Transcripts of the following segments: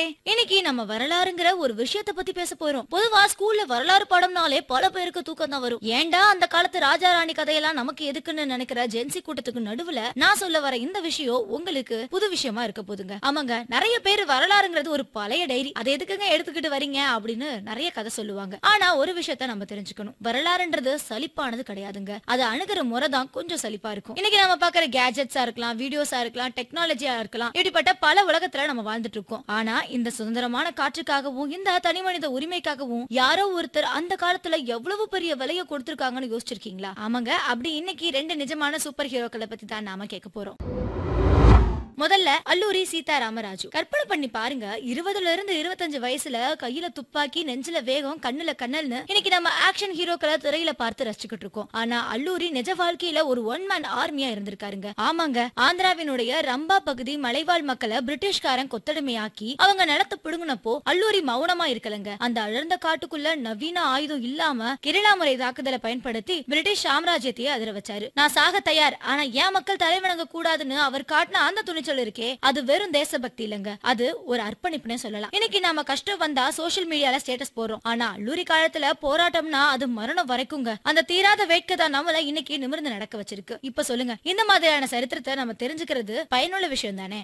இன்னைக்கு நம்ம வரலாறுங்கிற ஒரு விஷயத்தை பத்தி பேச போறோம் பொதுவா ஸ்கூல்ல வரலாறு பாடம்னாலே பல பேருக்கு தூக்கம் தான் வரும் ஏன்டா அந்த காலத்து ராஜா ராணி கதையெல்லாம் நமக்கு எதுக்குன்னு நினைக்கிற ஜென்சி கூட்டத்துக்கு நடுவுல நான் சொல்ல வர இந்த விஷயம் உங்களுக்கு புது விஷயமா இருக்க போதுங்க ஆமாங்க நிறைய பேர் வரலாறுங்கிறது ஒரு பழைய டைரி அதை எதுக்குங்க எடுத்துக்கிட்டு வரீங்க அப்படின்னு நிறைய கதை சொல்லுவாங்க ஆனா ஒரு விஷயத்த நம்ம தெரிஞ்சுக்கணும் வரலாறுன்றது சலிப்பானது கிடையாதுங்க அதை அணுகிற முறை தான் கொஞ்சம் சலிப்பா இருக்கும் இன்னைக்கு நம்ம பாக்குற கேஜெட்ஸா இருக்கலாம் வீடியோஸா இருக்கலாம் டெக்னாலஜியா இருக்கலாம் இப்படிப்பட்ட பல உலகத்துல நம்ம வாழ்ந்துட்டு இருக்கோம் ஆனா இந்த சுதந்திரமான காற்றுக்காகவும் இந்த தனி மனித உரிமைக்காகவும் யாரோ ஒருத்தர் அந்த காலத்துல எவ்வளவு பெரிய விலையை கொடுத்திருக்காங்கன்னு யோசிச்சிருக்கீங்களா ஆமாங்க அப்படி இன்னைக்கு ரெண்டு நிஜமான சூப்பர் ஹீரோக்களை பத்தி தான் நாம கேட்க போறோம் முதல்ல அல்லூரி சீதாராமராஜு கற்பனை பண்ணி பாருங்க இருபதுல இருந்து இருபத்தஞ்சு வயசுல கையில துப்பாக்கி நெஞ்சில வேகம் கண்ணுல கண்ணல்னு இன்னைக்கு நம்ம ஆக்ஷன் ஹீரோக்களை திரையில பார்த்து ரசிச்சுக்கிட்டு இருக்கோம் ஆனா அல்லூரி நிஜ வாழ்க்கையில ஒரு ஒன் மேன் ஆர்மியா இருந்திருக்காருங்க ஆமாங்க ஆந்திராவினுடைய ரம்பா பகுதி மலைவாழ் மக்களை பிரிட்டிஷ்காரன் கொத்தடிமையாக்கி அவங்க நிலத்தை பிடுங்கினப்போ அல்லூரி மௌனமா இருக்கலங்க அந்த அழர்ந்த காட்டுக்குள்ள நவீன ஆயுதம் இல்லாம கிரிலா முறை தாக்குதலை பயன்படுத்தி பிரிட்டிஷ் சாம்ராஜ்யத்தையே அதிர வச்சாரு நான் சாக தயார் ஆனா ஏன் மக்கள் தலைவணங்க கூடாதுன்னு அவர் காட்டின அந்த துணிச்சல் இருக்கே அது வெறும் தேசபக்தி இல்லங்க அது ஒரு அர்ப்பணிப்புனே சொல்லலாம் இன்னைக்கு நாம கஷ்டம் வந்தா சோஷியல் மீடியால ஸ்டேட்டஸ் போடுறோம் ஆனா அல்லூரி காலத்துல போராட்டம்னா அது மரணம் வரைக்குங்க அந்த தீராத வேட்கை தான் நம்மள இன்னைக்கு நிமிர்ந்து நடக்க வச்சிருக்கு இப்ப சொல்லுங்க இந்த மாதிரியான சரித்திரத்தை நம்ம தெரிஞ்சுக்கிறது பயனுள்ள விஷயம் தானே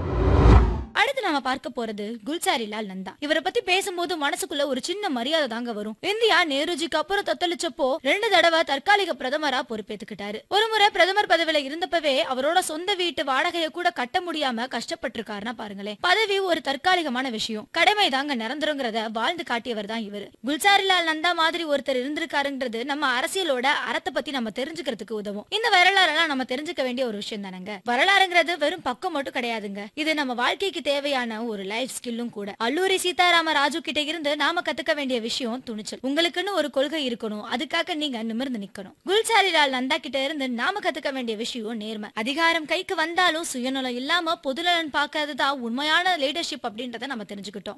அடுத்து நாம பார்க்க போறது குல்சாரி லால் நந்தா இவரை பத்தி பேசும்போது மனசுக்குள்ள ஒரு சின்ன மரியாதை தாங்க வரும் இந்தியா நேருஜிக்கு அப்புறம் தத்தளிச்சப்போ ரெண்டு தடவை தற்காலிக பிரதமரா பொறுப்பேத்துக்கிட்டாரு ஒரு முறை பிரதமர் பதவியில இருந்தப்பவே அவரோட சொந்த வீட்டு வாடகையை கூட கட்ட முடியாம கஷ்டப்பட்டிருக்காருன்னா பாருங்களேன் பதவி ஒரு தற்காலிகமான விஷயம் கடமை தாங்க நிரந்தரங்கிறத வாழ்ந்து காட்டியவர் தான் இவரு குல்சாரி லால் நந்தா மாதிரி ஒருத்தர் இருந்திருக்காருன்றது நம்ம அரசியலோட அறத்தை பத்தி நம்ம தெரிஞ்சுக்கிறதுக்கு உதவும் இந்த வரலாறெல்லாம் நம்ம தெரிஞ்சுக்க வேண்டிய ஒரு விஷயம் தானங்க வரலாறுங்கிறது வெறும் பக்கம் மட்டும் கிடையாதுங்க இது நம்ம வாழ்க்கைக்கு தேவையான ஒரு லைஃப் ஸ்கில்லும் கூட அல்லூரி சீதாராம ராஜு கிட்ட இருந்து நாம கத்துக்க வேண்டிய விஷயம் துணிச்சல் உங்களுக்குன்னு ஒரு கொள்கை இருக்கணும் அதுக்காக நீங்க நிமிர்ந்து நிக்கணும் குல்சாரி லால் நந்தா கிட்ட இருந்து நாம கத்துக்க வேண்டிய விஷயம் நேர்மை அதிகாரம் கைக்கு வந்தாலும் சுயநலம் இல்லாம பொதுநலன் பார்க்கறதுதான் உண்மையான லீடர்ஷிப் அப்படின்றத நம்ம தெரிஞ்சுக்கிட்டோம்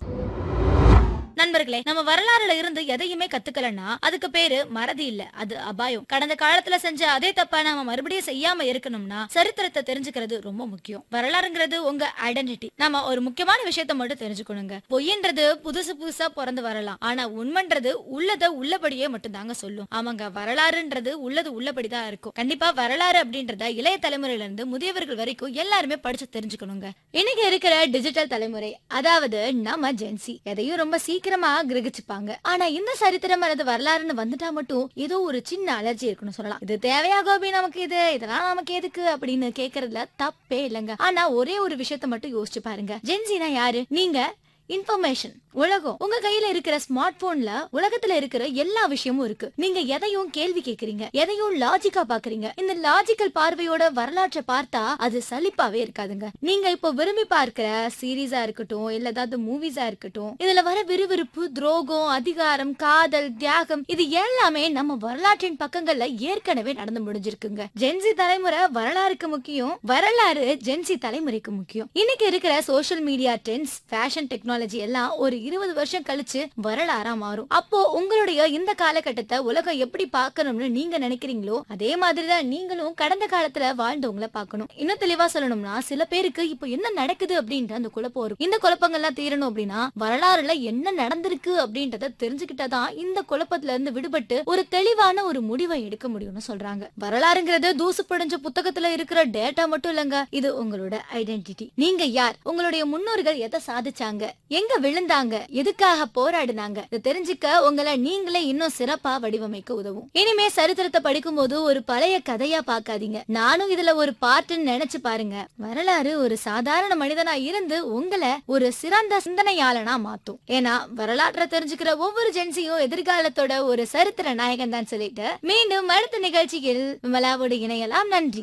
நண்பர்களே நம்ம வரலாறுல இருந்து எதையுமே கத்துக்கலன்னா அதுக்கு பேரு மறதி இல்ல அது அபாயம் கடந்த காலத்துல செஞ்ச அதே தப்ப நாம மறுபடியும் செய்யாம இருக்கணும்னா சரித்திரத்தை தெரிஞ்சுக்கிறது ரொம்ப முக்கியம் வரலாறுங்கிறது உங்க ஐடென்டிட்டி நம்ம ஒரு முக்கியமான விஷயத்த மட்டும் தெரிஞ்சுக்கணுங்க பொய்ன்றது புதுசு புதுசா பிறந்து வரலாம் ஆனா உண்மைன்றது உள்ளத உள்ளபடியே மட்டும் தாங்க சொல்லும் ஆமாங்க வரலாறுன்றது உள்ளது உள்ளபடிதான் இருக்கும் கண்டிப்பா வரலாறு அப்படின்றத இளைய தலைமுறையில இருந்து முதியவர்கள் வரைக்கும் எல்லாருமே படிச்சு தெரிஞ்சுக்கணுங்க இன்னைக்கு இருக்கிற டிஜிட்டல் தலைமுறை அதாவது நம்ம ஜென்சி எதையும் ரொம்ப சீக்கிரமா கிரகிச்சுப்பாங்க ஆனா இந்த சரித்திரம் அல்லது வரலாறுன்னு வந்துட்டா மட்டும் ஏதோ ஒரு சின்ன அலர்ஜி இருக்குன்னு சொல்லலாம் இது தேவையா கோபி நமக்கு இது இதெல்லாம் நமக்கு எதுக்கு அப்படின்னு கேக்குறதுல தப்பே இல்லைங்க ஆனா ஒரே ஒரு விஷயத்த மட்டும் யோசிச்சு பாருங்க ஜென்சினா யாரு நீங்க இன்ஃபர்மேஷன் உலகம் உங்க கையில இருக்கிற ஸ்மார்ட் போன்ல உலகத்துல இருக்கிற எல்லா விஷயமும் இருக்கு நீங்க எதையும் கேள்வி கேக்குறீங்க எதையும் லாஜிக்கா பாக்குறீங்க இந்த லாஜிக்கல் பார்வையோட வரலாற்றை பார்த்தா அது சலிப்பாவே இருக்காதுங்க நீங்க இப்போ விரும்பி பார்க்கிற சீரீஸா இருக்கட்டும் இல்ல ஏதாவது மூவிஸா இருக்கட்டும் இதுல வர விறுவிறுப்பு துரோகம் அதிகாரம் காதல் தியாகம் இது எல்லாமே நம்ம வரலாற்றின் பக்கங்கள்ல ஏற்கனவே நடந்து முடிஞ்சிருக்குங்க ஜென்சி தலைமுறை வரலாறுக்கு முக்கியம் வரலாறு ஜென்சி தலைமுறைக்கு முக்கியம் இன்னைக்கு இருக்கிற social media trends fashion technology எல்லாம் ஒரு இருபது வருஷம் கழிச்சு வரலாறா மாறும் அப்போ உங்களுடைய இந்த காலகட்டத்தை உலகம் எப்படி பார்க்கணும்னு நீங்க நினைக்கிறீங்களோ அதே மாதிரிதான் நீங்களும் கடந்த காலத்துல வாழ்ந்தவங்கள பார்க்கணும் இன்னும் தெளிவா சொல்லணும்னா சில பேருக்கு இப்போ என்ன நடக்குது அப்படின்ற அந்த குழப்பம் வரும் இந்த குழப்பங்கள்லாம் தீரணும் அப்படின்னா வரலாறுல என்ன நடந்திருக்கு அப்படின்றத தெரிஞ்சுக்கிட்டாதான் இந்த குழப்பத்துல இருந்து விடுபட்டு ஒரு தெளிவான ஒரு முடிவை எடுக்க முடியும்னு சொல்றாங்க வரலாறுங்கிறது தூசு படிஞ்ச புத்தகத்துல இருக்கிற டேட்டா மட்டும் இல்லங்க இது உங்களோட ஐடென்டிட்டி நீங்க யார் உங்களுடைய முன்னோர்கள் எதை சாதிச்சாங்க எங்க விழுந்தாங்க எதுக்காக போராடினாங்க இதை தெரிஞ்சுக்க உங்களை நீங்களே இன்னும் சிறப்பா வடிவமைக்க உதவும் இனிமே சரித்திரத்தை படிக்கும் போது ஒரு பழைய கதையா பார்க்காதீங்க நானும் இதுல ஒரு பார்ட்டுன்னு நினைச்சு பாருங்க வரலாறு ஒரு சாதாரண மனிதனா இருந்து உங்களை ஒரு சிறந்த சிந்தனையாளனா மாத்தும் ஏன்னா வரலாற்றை தெரிஞ்சுக்கிற ஒவ்வொரு ஜென்சியும் எதிர்காலத்தோட ஒரு சரித்திர நாயகன் தான் சொல்லிட்டு மீண்டும் அடுத்த நிகழ்ச்சியில் விமலாவோடு இணையலாம் நன்றி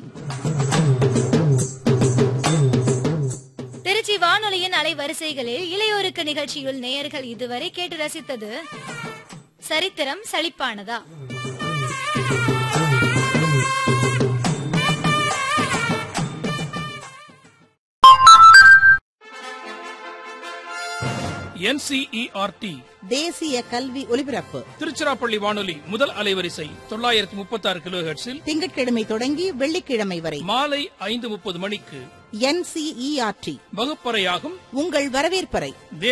திருச்சி வானொலியின் அலைவரிசைகளில் இளையோருக்கு நிகழ்ச்சியில் நேயர்கள் இதுவரை கேட்டு ரசித்தது சரித்திரம் சலிப்பானதா என்சிஇஆர்டி தேசிய கல்வி ஒலிபரப்பு திருச்சிராப்பள்ளி வானொலி முதல் அலைவரிசை தொள்ளாயிரத்தி முப்பத்தி ஆறு கிலோ திங்கட்கிழமை தொடங்கி வெள்ளிக்கிழமை வரை மாலை ஐந்து முப்பது மணிக்கு என்சிஇஆர்டி வகுப்பறையாகும் உங்கள் வரவேற்பறை